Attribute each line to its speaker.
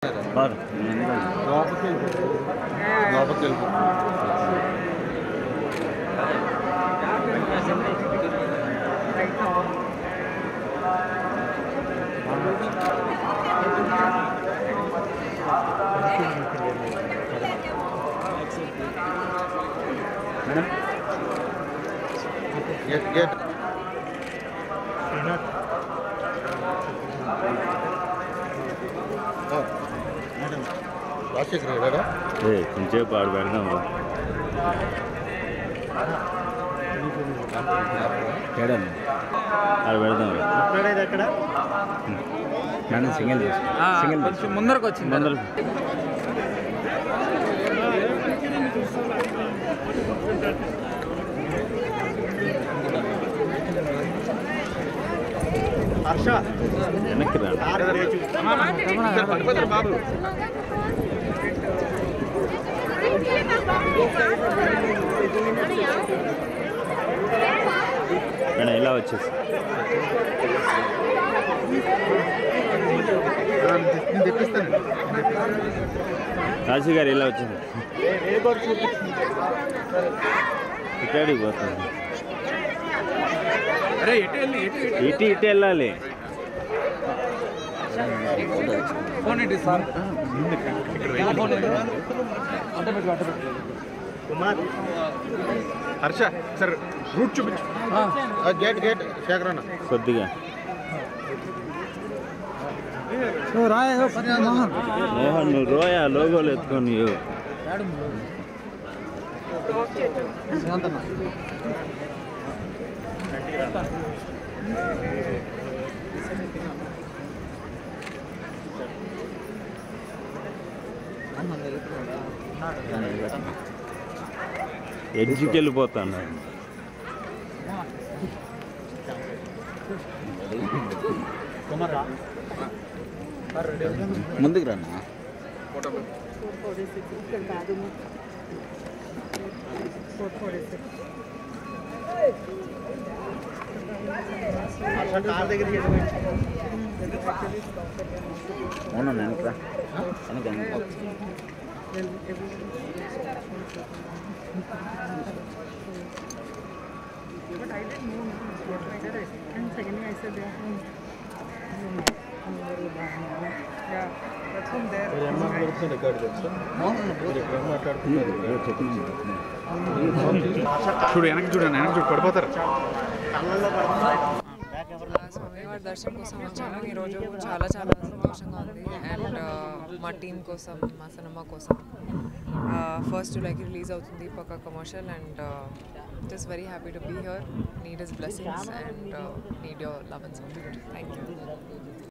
Speaker 1: బాగా
Speaker 2: లోపలికి వెళ్ళిపోతుంది లోపలికి వెళ్ళిపోతుంది
Speaker 1: మేడం
Speaker 2: గేట్ గేట్ రాజశేఖర్ గారా
Speaker 1: ఏ కొంచెంసేపు ఆడు పెడదాం ఏడన్నా ఆడు పెడదాం
Speaker 2: ఎక్కడ
Speaker 1: మేడం సింగిల్ చేసి సింగిల్
Speaker 3: కొంచెం ముందరకు వచ్చింది
Speaker 1: ముందర
Speaker 2: హర్ష
Speaker 1: వెనక్కి రా
Speaker 2: పడిపోతారు బాబు
Speaker 1: మేడం ఇలా వచ్చేసి
Speaker 2: నేను తెప్పిస్తాను
Speaker 1: రాజు గారు ఇలా వచ్చింది ఇక్కడికి పోతుంది
Speaker 3: అరే ఎటు వెళ్ళి ఎటు ఎటు
Speaker 1: ఇటు ఇటు వెళ్ళాలి
Speaker 3: ఫోన్ ఇటు సార్
Speaker 2: కుమార్ హర్ష సరే రూట్ చూపించు గేట్ గేట్ శేఖర్ అన్న
Speaker 1: కొద్దిగా మోహన్ నువ్వు రోయా లోగోలు ఎత్తుకొని ఇవ్వు. ఎడ్జికి వెళ్ళిపోతాను
Speaker 3: ముందుకు రన్నా
Speaker 2: హర్ష కార్ దగ్గరికి
Speaker 3: అవునా వెనక రా వెనక వెనక
Speaker 4: But I didn't know what writer I said. And secondly, I said they are home. Yeah, that's from there.
Speaker 2: Record చేస్తా
Speaker 3: చూడు వెనక్కి చూడండి వెనక్కి చూడు పడిపోతారు
Speaker 5: స్వామివారి దర్శనం కోసం వచ్చాను ఈరోజు చాలా చాలా సంతోషంగా ఉంది అండ్ మా టీం కోసం మా సినిమా కోసం ఫస్ట్ జూలైకి రిలీజ్ అవుతుంది పక్క commercial and just very happy to be here need is blessings and need your love and support thank you